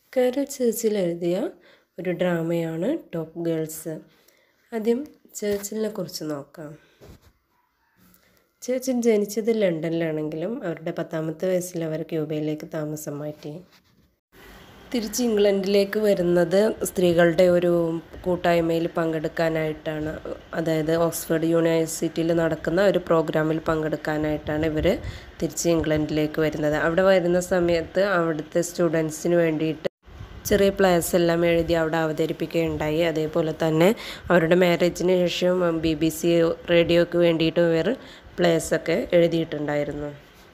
carol ചേർച്ചിൽ എഴുതിയ ഒരു ഡ്രാമയാണ് top girls ആദ്യം ചേർച്ചിലിനെ കുറിച്ച് നോക്കാം ചേർച്ചിൽ ജനിച്ചത് ലണ്ടനിലാണെങ്കിലും അവരുടെ പത്താമത്തെ വയസ്സിൽ അവർ ക്യൂബയിലേക്ക് താമസം മാറ്റി തിരിച്ച് ഇംഗ്ലണ്ടിലേക്ക് വരുന്നത് സ്ത്രീകളുടെ ഒരു കൂട്ടായ്മയിൽ പങ്കെടുക്കാനായിട്ടാണ് അതായത് ഓക്സ്ഫോർഡ് യൂണിവേഴ്സിറ്റിയിൽ നടക്കുന്ന ഒരു പ്രോഗ്രാമിൽ പങ്കെടുക്കാനായിട്ടാണ് ഇവർ തിരിച്ച് ഇംഗ്ലണ്ടിലേക്ക് വരുന്നത് അവിടെ വരുന്ന സമയത്ത് അവിടുത്തെ സ്റ്റുഡൻസിന് വേണ്ടിയിട്ട് ചെറിയ പ്ലേസ് എല്ലാം എഴുതി അവിടെ അവതരിപ്പിക്കുകയുണ്ടായി അതേപോലെ തന്നെ അവരുടെ മാരേജിന് ശേഷം ബി ബി സി റേഡിയോക്ക് വേണ്ടിയിട്ടും ഇവർ പ്ലേസൊക്കെ എഴുതിയിട്ടുണ്ടായിരുന്നു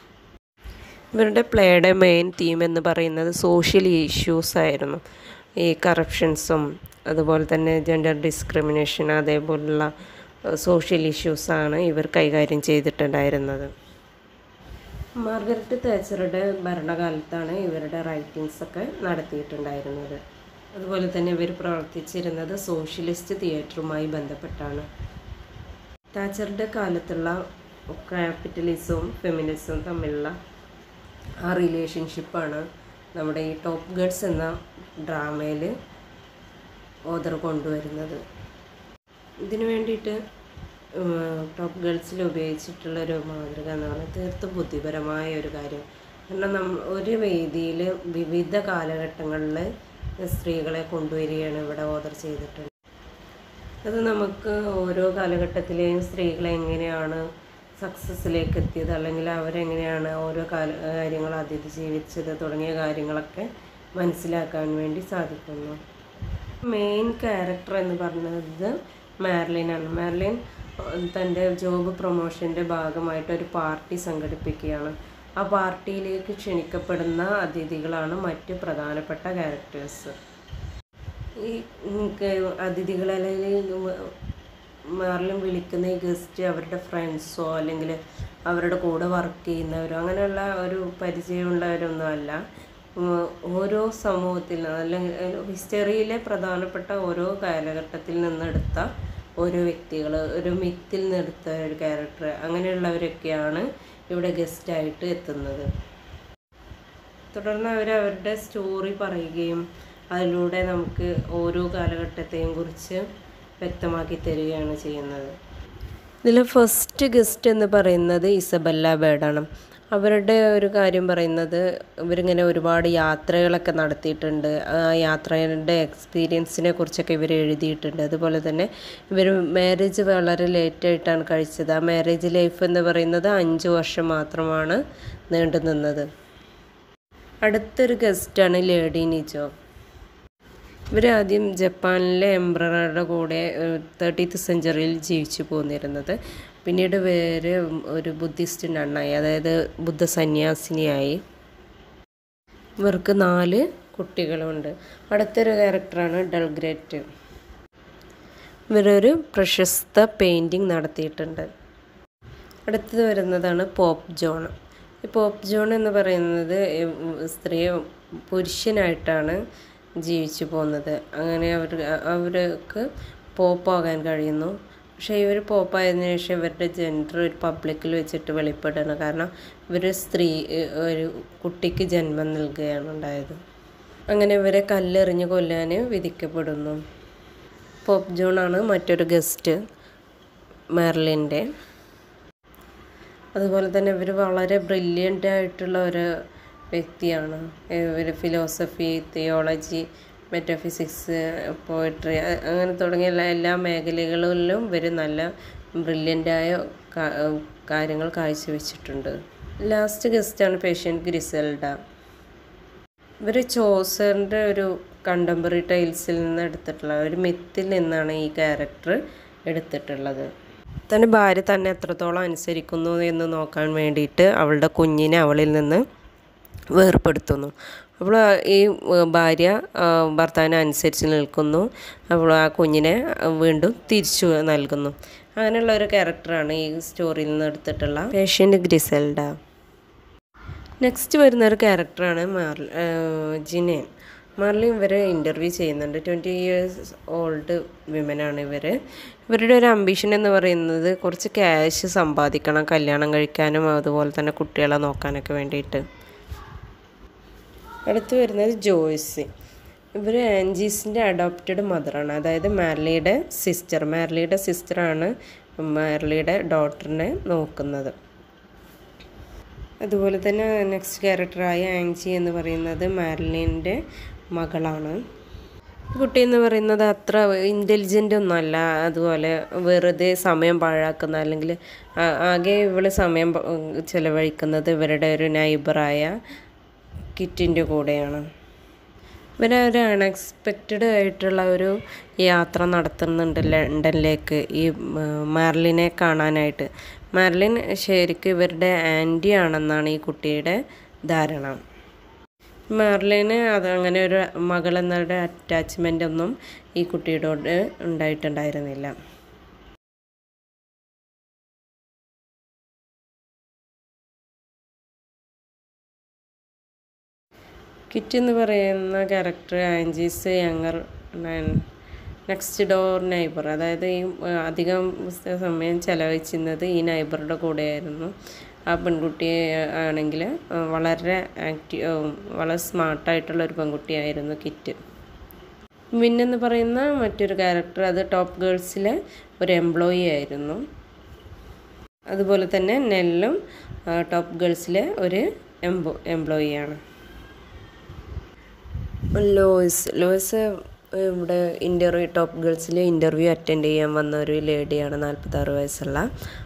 ഇവരുടെ പ്ലേയുടെ മെയിൻ തീം എന്ന് പറയുന്നത് സോഷ്യൽ ഇഷ്യൂസ് ആയിരുന്നു ഈ കറപ്ഷൻസും അതുപോലെ തന്നെ ജെൻഡർ ഡിസ്ക്രിമിനേഷൻ അതേപോലുള്ള സോഷ്യൽ ഇഷ്യൂസാണ് ഇവർ കൈകാര്യം ചെയ്തിട്ടുണ്ടായിരുന്നത് മാർഗരറ്റ് തേച്ചറുടെ ഭരണകാലത്താണ് ഇവരുടെ റൈറ്റിങ്സ് ഒക്കെ നടത്തിയിട്ടുണ്ടായിരുന്നത് അതുപോലെ തന്നെ ഇവർ പ്രവർത്തിച്ചിരുന്നത് സോഷ്യലിസ്റ്റ് തിയേറ്ററുമായി ബന്ധപ്പെട്ടാണ് താച്ചറുടെ കാലത്തുള്ള ക്യാപിറ്റലിസവും ഫെമിനിസവും തമ്മിലുള്ള ആ റിലേഷൻഷിപ്പാണ് നമ്മുടെ ഈ ടോപ്പ് ഗേൾസ് എന്ന ഡ്രാമയിൽ ഓദർ കൊണ്ടുവരുന്നത് ഇതിനു വേണ്ടിയിട്ട് ടോപ്പ് ഗേൾസിൽ ഉപയോഗിച്ചിട്ടുള്ള ഒരു മാതൃക എന്ന് പറഞ്ഞാൽ തീർത്തും ബുദ്ധിപരമായ ഒരു കാര്യം കാരണം നമ്മൾ ഒരു വേദിയിൽ വിവിധ കാലഘട്ടങ്ങളിൽ സ്ത്രീകളെ കൊണ്ടുവരികയാണ് ഇവിടെ ഓർഡർ ചെയ്തിട്ടുള്ളത് അത് നമുക്ക് ഓരോ കാലഘട്ടത്തിലെയും സ്ത്രീകളെ എങ്ങനെയാണ് സക്സസ്സിലേക്ക് എത്തിയത് അല്ലെങ്കിൽ അവരെങ്ങനെയാണ് ഓരോ കാല കാര്യങ്ങൾ അതിജീവിച്ചത് തുടങ്ങിയ കാര്യങ്ങളൊക്കെ മനസ്സിലാക്കാൻ വേണ്ടി സാധിക്കുന്നു മെയിൻ ക്യാരക്ടർ എന്ന് പറയുന്നത് മാർലിനാണ് മാർലിൻ തൻ്റെ ജോബ് പ്രൊമോഷൻ്റെ ഭാഗമായിട്ട് ഒരു പാർട്ടി സംഘടിപ്പിക്കുകയാണ് ആ പാർട്ടിയിലേക്ക് ക്ഷണിക്കപ്പെടുന്ന അതിഥികളാണ് മറ്റ് പ്രധാനപ്പെട്ട ക്യാരക്ടേഴ്സ് ഈ അതിഥികളെ മാറിലും വിളിക്കുന്ന ഈ ഗസ്റ്റ് അവരുടെ ഫ്രണ്ട്സോ അല്ലെങ്കിൽ അവരുടെ കൂടെ വർക്ക് ചെയ്യുന്നവരോ അങ്ങനെയുള്ള ഒരു പരിചയമുള്ളവരൊന്നും അല്ല ഓരോ സമൂഹത്തിൽ അല്ലെങ്കിൽ ഹിസ്റ്ററിയിലെ പ്രധാനപ്പെട്ട ഓരോ കാലഘട്ടത്തിൽ നിന്നെടുത്ത ഓരോ വ്യക്തികൾ ഒരു മിത്തിൽ നിന്നെടുത്ത ഒരു ക്യാരക്ടർ അങ്ങനെയുള്ളവരൊക്കെയാണ് ഇവിടെ ഗസ്റ്റായിട്ട് എത്തുന്നത് തുടർന്ന് അവർ അവരുടെ സ്റ്റോറി പറയുകയും അതിലൂടെ നമുക്ക് ഓരോ കാലഘട്ടത്തെയും കുറിച്ച് വ്യക്തമാക്കി തരികയാണ് ചെയ്യുന്നത് ഇതിൽ ഫസ്റ്റ് ഗസ്റ്റ് എന്ന് പറയുന്നത് ഇസബല്ല ബേഡാണ് അവരുടെ ഒരു കാര്യം പറയുന്നത് ഇവരിങ്ങനെ ഒരുപാട് യാത്രകളൊക്കെ നടത്തിയിട്ടുണ്ട് ആ യാത്രയുടെ എക്സ്പീരിയൻസിനെ കുറിച്ചൊക്കെ ഇവർ എഴുതിയിട്ടുണ്ട് അതുപോലെ തന്നെ ഇവർ മാരേജ് വളരെ ലേറ്റായിട്ടാണ് കഴിച്ചത് ആ മാരേജ് ലൈഫ് എന്ന് പറയുന്നത് അഞ്ച് വർഷം മാത്രമാണ് നീണ്ടു നിന്നത് അടുത്തൊരു ഗസ്റ്റാണ് ലേഡി നിജോ ഇവർ ആദ്യം ജപ്പാനിലെ എംബ്രറുടെ കൂടെ തേർട്ടീത്ത് സെഞ്ചുറിയിൽ ജീവിച്ചു പോന്നിരുന്നത് പിന്നീട് വേറെ ഒരു ബുദ്ധിസ്റ്റ് നണ്ണായി അതായത് ബുദ്ധ സന്യാസിനിയായി ഇവർക്ക് നാല് കുട്ടികളുണ്ട് അടുത്തൊരു ക്യാരക്ടറാണ് ഡൽഗ്രേറ്റ് ഇവരൊരു പ്രശസ്ത പെയിൻറ്റിങ് നടത്തിയിട്ടുണ്ട് അടുത്തത് വരുന്നതാണ് പോപ്പ് ജോൺ ഈ പോപ്പ് ജോൺ എന്ന് പറയുന്നത് സ്ത്രീ പുരുഷനായിട്ടാണ് ജീവിച്ചു പോകുന്നത് അങ്ങനെ അവർ അവർക്ക് പോപ്പാകാൻ കഴിയുന്നു പക്ഷേ ഇവർ പോപ്പായതിനു ശേഷം ഇവരുടെ ജെൻഡർ ഒരു പബ്ലിക്കിൽ വെച്ചിട്ട് വെളിപ്പെടുകയാണ് കാരണം ഇവർ സ്ത്രീ ഒരു കുട്ടിക്ക് ജന്മം നൽകുകയാണ് ഉണ്ടായത് അങ്ങനെ ഇവരെ കല്ലെറിഞ്ഞ് കൊല്ലാൻ വിധിക്കപ്പെടുന്നു പോപ്പ് ജോണാണ് മറ്റൊരു ഗസ്റ്റ് മെർലിൻ്റെ അതുപോലെ തന്നെ ഇവർ വളരെ ബ്രില്യൻ്റ് ആയിട്ടുള്ള ഒരു വ്യക്തിയാണ് ഇവർ ഫിലോസഫി തിയോളജി മെറ്റഫിസിക്സ് പോയട്രി അങ്ങനെ തുടങ്ങിയ എല്ലാ എല്ലാ മേഖലകളിലും ഇവർ നല്ല ബ്രില്യൻ്റായ കാര്യങ്ങൾ കാഴ്ചവെച്ചിട്ടുണ്ട് ലാസ്റ്റ് ഗസ്റ്റാണ് പേഷ്യൻ്റ് ഗ്രിസൽഡ ഇവർ ചോസറിൻ്റെ ഒരു കണ്ടംപററി ടൈൽസിൽ നിന്ന് എടുത്തിട്ടുള്ള ഒരു മിത്തിൽ നിന്നാണ് ഈ ക്യാരക്ടർ എടുത്തിട്ടുള്ളത് തൻ്റെ ഭാര്യ തന്നെ എത്രത്തോളം അനുസരിക്കുന്നു എന്ന് നോക്കാൻ വേണ്ടിയിട്ട് അവളുടെ കുഞ്ഞിനെ അവളിൽ നിന്ന് വേർപ്പെടുത്തുന്നു അപ്പോൾ ഈ ഭാര്യ ഭർത്താവിനെ അനുസരിച്ച് നിൽക്കുന്നു അപ്പോൾ ആ കുഞ്ഞിനെ വീണ്ടും തിരിച്ചു നൽകുന്നു അങ്ങനെയുള്ള ഒരു ക്യാരക്ടറാണ് ഈ സ്റ്റോറിയിൽ നിന്ന് എടുത്തിട്ടുള്ള പേഷ്യൻ്റ് ഗ്രിസൽഡ നെക്സ്റ്റ് വരുന്ന ഒരു ക്യാരക്ടറാണ് മാർ ജിനേൻ മാർലിൻ ഇവരെ ഇൻ്റർവ്യൂ ചെയ്യുന്നുണ്ട് ട്വൻറ്റി ഇയേഴ്സ് ഓൾഡ് വിമനാണ് ഇവർ ഇവരുടെ ഒരു അംബിഷൻ എന്ന് പറയുന്നത് കുറച്ച് ക്യാഷ് സമ്പാദിക്കണം കല്യാണം കഴിക്കാനും അതുപോലെ തന്നെ കുട്ടികളെ നോക്കാനൊക്കെ വേണ്ടിയിട്ട് അടുത്ത് വരുന്നത് ജോയ്സി ഇവർ ആൻജീസിൻ്റെ അഡോപ്റ്റഡ് മദറാണ് അതായത് മാർലിയുടെ സിസ്റ്റർ മാർലിയുടെ സിസ്റ്ററാണ് മാർലിയുടെ ഡോട്ടറിനെ നോക്കുന്നത് അതുപോലെ തന്നെ നെക്സ്റ്റ് ക്യാരക്ടറായ ആൻജി എന്ന് പറയുന്നത് മാർലിൻ്റെ മകളാണ് കുട്ടി എന്ന് പറയുന്നത് അത്ര ഇൻ്റലിജൻ്റ് ഒന്നുമല്ല അതുപോലെ വെറുതെ സമയം പാഴാക്കുന്ന അല്ലെങ്കിൽ ആകെ ഇവള് സമയം ചിലവഴിക്കുന്നത് ഇവരുടെ ഒരു നൈബറായ കിറ്റിൻ്റെ കൂടെയാണ് ഇവരെ ഒരു അൺഎക്സ്പെക്റ്റഡ് ആയിട്ടുള്ള ഒരു യാത്ര നടത്തുന്നുണ്ട് ലണ്ടനിലേക്ക് ഈ മാർലിനെ കാണാനായിട്ട് മാർലിൻ ശരിക്കും ഇവരുടെ ആൻറ്റി ആണെന്നാണ് ഈ കുട്ടിയുടെ ധാരണ മാർലിന് അത് അങ്ങനെ ഒരു മകൾ എന്നൊരു അറ്റാച്ച്മെൻ്റ് ഒന്നും ഈ കുട്ടിയോട് ഉണ്ടായിട്ടുണ്ടായിരുന്നില്ല കിറ്റ് എന്ന് പറയുന്ന character Angie's younger next door neighbour അതായത് ഈ അധികം സമയം ചെലവഴിച്ചിരുന്നത് ഈ നൈബറുടെ കൂടെയായിരുന്നു ആ പെൺകുട്ടിയെ ആണെങ്കിൽ വളരെ ആക്റ്റീവ് വളരെ സ്മാർട്ടായിട്ടുള്ള ഒരു പെൺകുട്ടിയായിരുന്നു കിറ്റ് വിൻ എന്ന് പറയുന്ന മറ്റൊരു ക്യാരക്ടർ അത് ടോപ്പ് ഗേൾസിലെ ഒരു എംപ്ലോയി ആയിരുന്നു അതുപോലെ തന്നെ നെല്ലും ടോപ്പ് ഗേൾസിലെ ഒരു എംബോ എംപ്ലോയിയാണ് ലോയ്സ് ലോയ്സ് ഇവിടെ ഇൻ്റർവ്യൂ ടോപ്പ് ഗേൾസിൽ ഇൻ്റർവ്യൂ അറ്റൻഡ് ചെയ്യാൻ വന്ന ഒരു ലേഡിയാണ് നാൽപ്പത്താറ് വയസ്സുള്ള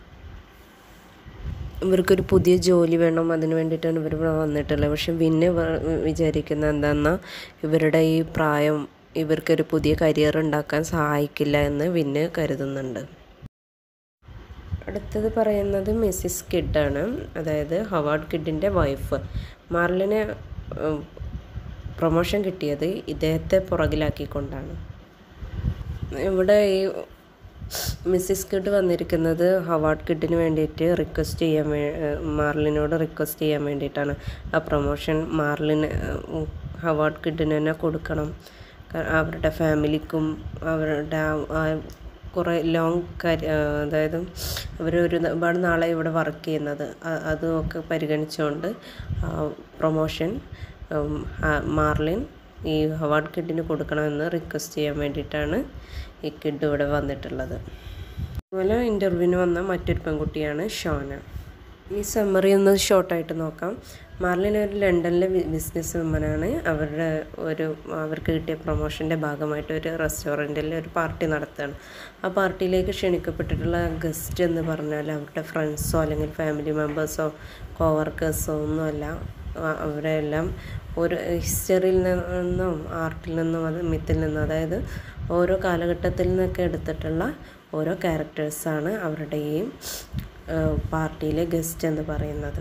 ഇവർക്കൊരു പുതിയ ജോലി വേണം അതിന് വേണ്ടിയിട്ടാണ് ഇവർ ഇവിടെ വന്നിട്ടുള്ളത് പക്ഷെ പിന്നെ വിചാരിക്കുന്നത് എന്താണെന്ന് ഇവരുടെ ഈ പ്രായം ഇവർക്കൊരു പുതിയ കരിയർ ഉണ്ടാക്കാൻ സഹായിക്കില്ല എന്ന് വിന്ന് കരുതുന്നുണ്ട് അടുത്തത് പറയുന്നത് മിസ്സിസ് കിഡാണ് അതായത് ഹവാർഡ് കിഡിൻ്റെ വൈഫ് മാർലിന് പ്രൊമോഷൻ കിട്ടിയത് ഇദ്ദേഹത്തെ പുറകിലാക്കിക്കൊണ്ടാണ് ഇവിടെ ഈ മിസ്സിസ് കിഡ് വന്നിരിക്കുന്നത് ഹവാർഡ് കിഡിന് വേണ്ടിയിട്ട് റിക്വസ്റ്റ് ചെയ്യാൻ വേ മാർലിനോട് റിക്വസ്റ്റ് ചെയ്യാൻ വേണ്ടിയിട്ടാണ് ആ പ്രൊമോഷൻ മാർലിന് ഹവാർഡ് കിഡിന് തന്നെ കൊടുക്കണം അവരുടെ ഫാമിലിക്കും അവരുടെ കുറേ ലോങ് കരി അതായത് അവർ ഒരു ഒരുപാട് നാളെ ഇവിടെ വർക്ക് ചെയ്യുന്നത് അതുമൊക്കെ പരിഗണിച്ചുകൊണ്ട് പ്രൊമോഷൻ മാർലിൻ ഈ ഹവാർഡ് കിഡിന് കൊടുക്കണമെന്ന് റിക്വസ്റ്റ് ചെയ്യാൻ വേണ്ടിയിട്ടാണ് ഈ കിഡ് ഇവിടെ വന്നിട്ടുള്ളത് അതുപോലെ ഇൻ്റർവ്യൂവിന് വന്ന മറ്റൊരു പെൺകുട്ടിയാണ് ഷോന ഈ സമ്മറി ഒന്ന് ഷോർട്ടായിട്ട് നോക്കാം മാർലിൻ ഒരു ലണ്ടനിലെ ബിസിനസ് വുമനാണ് അവരുടെ ഒരു അവർക്ക് കിട്ടിയ പ്രൊമോഷൻ്റെ ഭാഗമായിട്ട് ഒരു റെസ്റ്റോറൻറ്റിൽ ഒരു പാർട്ടി നടത്തുകയാണ് ആ പാർട്ടിയിലേക്ക് ക്ഷണിക്കപ്പെട്ടിട്ടുള്ള ഗസ്റ്റ് എന്ന് പറഞ്ഞാൽ അവരുടെ ഫ്രണ്ട്സോ അല്ലെങ്കിൽ ഫാമിലി മെമ്പേഴ്സോ കോവർക്കേഴ്സോ ഒന്നുമല്ല അവരെല്ലാം ഒരു ഹിസ്റ്ററിയിൽ നിന്നും ആർട്ടിൽ നിന്നും അത് മിത്തിൽ നിന്നും അതായത് ഓരോ കാലഘട്ടത്തിൽ നിന്നൊക്കെ എടുത്തിട്ടുള്ള ഓരോ ക്യാരക്ടേഴ്സാണ് അവരുടെ ഈ പാർട്ടിയിലെ ഗസ്റ്റ് എന്ന് പറയുന്നത്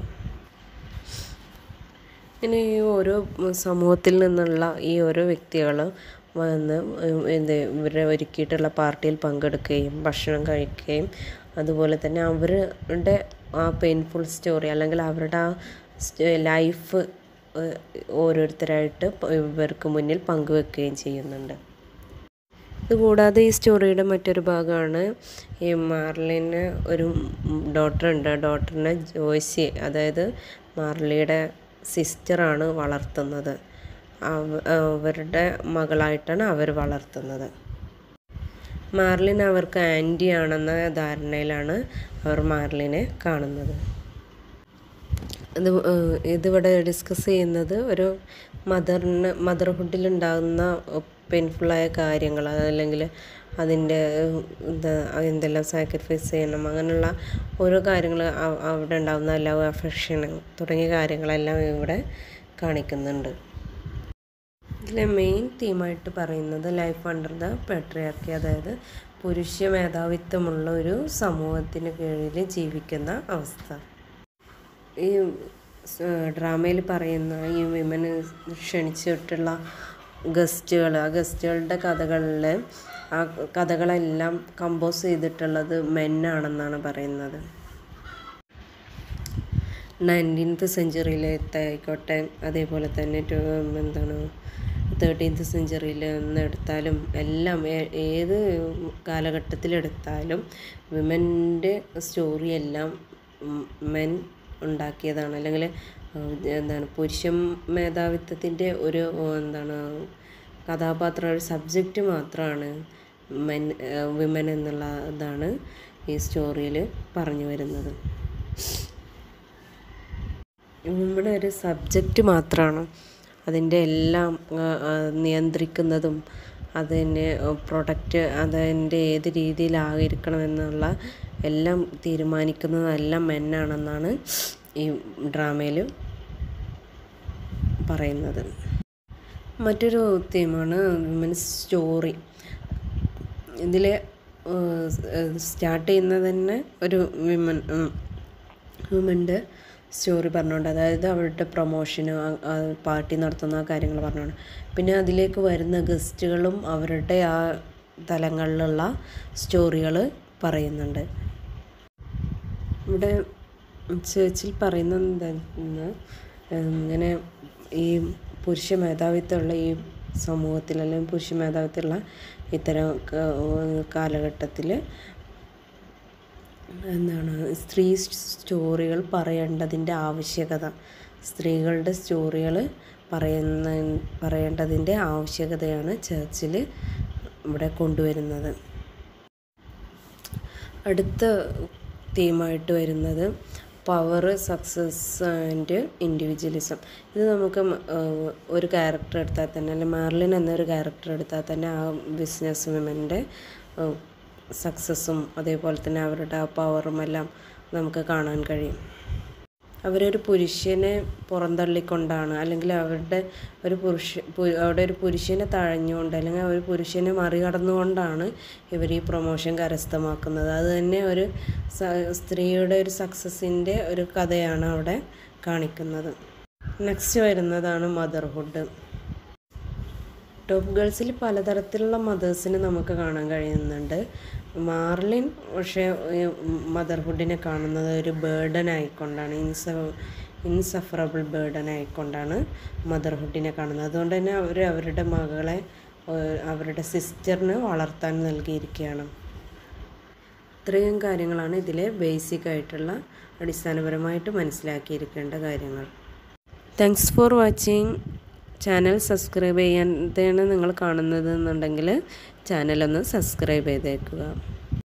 ഇനി ഈ ഓരോ സമൂഹത്തിൽ നിന്നുള്ള ഈ ഓരോ വ്യക്തികൾ വന്ന് എന്ത് ഇവരെ ഒരുക്കിയിട്ടുള്ള പാർട്ടിയിൽ പങ്കെടുക്കുകയും ഭക്ഷണം കഴിക്കുകയും അതുപോലെ തന്നെ അവരുടെ ആ പെയിൻഫുൾ സ്റ്റോറി അല്ലെങ്കിൽ അവരുടെ ആ ലൈഫ് ഓരോരുത്തരായിട്ട് ഇവർക്ക് മുന്നിൽ പങ്കുവെക്കുകയും ചെയ്യുന്നുണ്ട് ഇതുകൂടാതെ ഈ സ്റ്റോറിയുടെ മറ്റൊരു ഭാഗമാണ് ഈ മാർലിന് ഒരു ഡോട്ടർ ഉണ്ട് ഡോട്ടറിനെ ജോയ്സി അതായത് മാർലിയുടെ സിസ്റ്ററാണ് വളർത്തുന്നത് അവരുടെ മകളായിട്ടാണ് അവർ വളർത്തുന്നത് മാർലിൻ അവർക്ക് ആൻറ്റി ആണെന്ന ധാരണയിലാണ് അവർ മാർലിനെ കാണുന്നത് ഇത് ഇതിവിടെ ഡിസ്കസ് ചെയ്യുന്നത് ഒരു മദറിന് മദർഹുഡിലുണ്ടാകുന്ന പെയിൻഫുള്ളായ കാര്യങ്ങൾ അല്ലെങ്കിൽ അതിൻ്റെ എന്താ എന്തെല്ലാം സാക്രിഫൈസ് ചെയ്യണം അങ്ങനെയുള്ള ഓരോ കാര്യങ്ങൾ അവിടെ ഉണ്ടാകുന്ന ലവ് അഫെക്ഷൻ തുടങ്ങിയ കാര്യങ്ങളെല്ലാം ഇവിടെ കാണിക്കുന്നുണ്ട് ഇതിലെ മെയിൻ തീമായിട്ട് പറയുന്നത് ലൈഫ് അണ്ടർ ദ പെട്രിയാർക്കി അതായത് പുരുഷ മേധാവിത്വമുള്ള ഒരു സമൂഹത്തിന് കീഴിൽ ജീവിക്കുന്ന അവസ്ഥ ഈ ഡ്രാമയിൽ പറയുന്ന ഈ വിമന് ക്ഷണിച്ചിട്ടുള്ള ഗസ്റ്റുകൾ ആ ഗസ്റ്റുകളുടെ കഥകളിൽ ആ കഥകളെല്ലാം കമ്പോസ് ചെയ്തിട്ടുള്ളത് മെന്നാണെന്നാണ് പറയുന്നത് നയൻറ്റീൻത്ത് സെഞ്ചുറിയിലത്തെ ആയിക്കോട്ടെ അതേപോലെ തന്നെ ടു എന്താണ് തേർട്ടീൻത്ത് സെഞ്ചുറിയിൽ നിന്ന് എടുത്താലും എല്ലാം ഏത് കാലഘട്ടത്തിലെടുത്താലും വിമൻ്റെ സ്റ്റോറി എല്ലാം മെൻ ഉണ്ടാക്കിയതാണ് അല്ലെങ്കിൽ എന്താണ് പുരുഷ മേധാവിത്വത്തിൻ്റെ ഒരു എന്താണ് കഥാപാത്രം ഒരു സബ്ജക്റ്റ് മാത്രമാണ് മെൻ വിമൻ എന്നുള്ള ഇതാണ് ഈ സ്റ്റോറിയിൽ പറഞ്ഞു വരുന്നത് വിമൺ ഒരു സബ്ജക്റ്റ് മാത്രമാണ് അതിൻ്റെ എല്ലാം നിയന്ത്രിക്കുന്നതും അതിനെ പ്രൊഡക്റ്റ് അതിൻ്റെ ഏത് രീതിയിലായിരിക്കണം എന്നുള്ള എല്ലാം തീരുമാനിക്കുന്നതെല്ലാം മെന്നാണെന്നാണ് ഈ ഡ്രാമയിൽ പറയുന്നത് മറ്റൊരു തീമാണ് വിമൻസ് സ്റ്റോറി ഇതിൽ സ്റ്റാർട്ട് ചെയ്യുന്നത് തന്നെ ഒരു വിമൻ വിമൻ്റെ സ്റ്റോറി പറഞ്ഞുകൊണ്ട് അതായത് അവരുടെ പ്രൊമോഷന് പാർട്ടി നടത്തുന്ന കാര്യങ്ങൾ പറഞ്ഞുകൊണ്ട് പിന്നെ അതിലേക്ക് വരുന്ന ഗസ്റ്റുകളും അവരുടെ ആ തലങ്ങളിലുള്ള സ്റ്റോറികൾ പറയുന്നുണ്ട് ഇവിടെ ചേച്ചിൽ പറയുന്നത് എന്താ ഇങ്ങനെ ഈ പുരുഷ മേധാവിത്വമുള്ള ഈ സമൂഹത്തിൽ അല്ലെങ്കിൽ പുരുഷ മേധാവിത്വമുള്ള ഇത്തരം കാലഘട്ടത്തിൽ എന്താണ് സ്ത്രീ സ്റ്റോറികൾ പറയേണ്ടതിൻ്റെ ആവശ്യകത സ്ത്രീകളുടെ സ്റ്റോറികൾ പറയുന്ന പറയേണ്ടതിൻ്റെ ആവശ്യകതയാണ് ചർച്ചിൽ ഇവിടെ കൊണ്ടുവരുന്നത് അടുത്ത തീമായിട്ട് വരുന്നത് പവർ സക്സസ് ആൻഡ് ഇൻഡിവിജ്വലിസം ഇത് നമുക്ക് ഒരു ക്യാരക്ടർ എടുത്താൽ തന്നെ അല്ലെങ്കിൽ മാർലിൻ എന്നൊരു ക്യാരക്ടർ എടുത്താൽ തന്നെ ആ ബിസിനസ് വിമൻ്റെ സക്സസ്സും അതേപോലെ തന്നെ അവരുടെ ആ പവറും എല്ലാം നമുക്ക് കാണാൻ കഴിയും അവരൊരു പുരുഷനെ പുറന്തള്ളിക്കൊണ്ടാണ് അല്ലെങ്കിൽ അവരുടെ ഒരു പുരുഷ അവിടെ ഒരു പുരുഷനെ തഴഞ്ഞുകൊണ്ട് അല്ലെങ്കിൽ ഒരു പുരുഷനെ മറികടന്നുകൊണ്ടാണ് ഇവർ ഈ പ്രൊമോഷൻ കരസ്ഥമാക്കുന്നത് അത് തന്നെ ഒരു സ്ത്രീയുടെ ഒരു സക്സസിൻ്റെ ഒരു കഥയാണ് അവിടെ കാണിക്കുന്നത് നെക്സ്റ്റ് വരുന്നതാണ് മദർഹുഡ് ടോപ്പ് ഗേൾസിൽ പലതരത്തിലുള്ള മദേഴ്സിനെ നമുക്ക് കാണാൻ കഴിയുന്നുണ്ട് മാർലിൻ പക്ഷേ മദർഹുഡിനെ കാണുന്നത് ഒരു ബേർഡൻ ആയിക്കൊണ്ടാണ് ഇൻസ ഇൻസഫറബിൾ ബേർഡൻ ആയിക്കൊണ്ടാണ് മദർഹുഡിനെ കാണുന്നത് അതുകൊണ്ട് തന്നെ അവർ അവരുടെ മകളെ അവരുടെ സിസ്റ്ററിന് വളർത്താൻ നൽകിയിരിക്കുകയാണ് ഇത്രയും കാര്യങ്ങളാണ് ഇതിലെ ബേസിക് ആയിട്ടുള്ള അടിസ്ഥാനപരമായിട്ട് മനസ്സിലാക്കിയിരിക്കേണ്ട കാര്യങ്ങൾ thanks for watching channel subscribe ചെയ്യാതെയാണ് നിങ്ങൾ കാണുന്നത് എന്നുണ്ടെങ്കിൽ ചാനലൊന്ന് സബ്സ്ക്രൈബ് ചെയ്തേക്കുക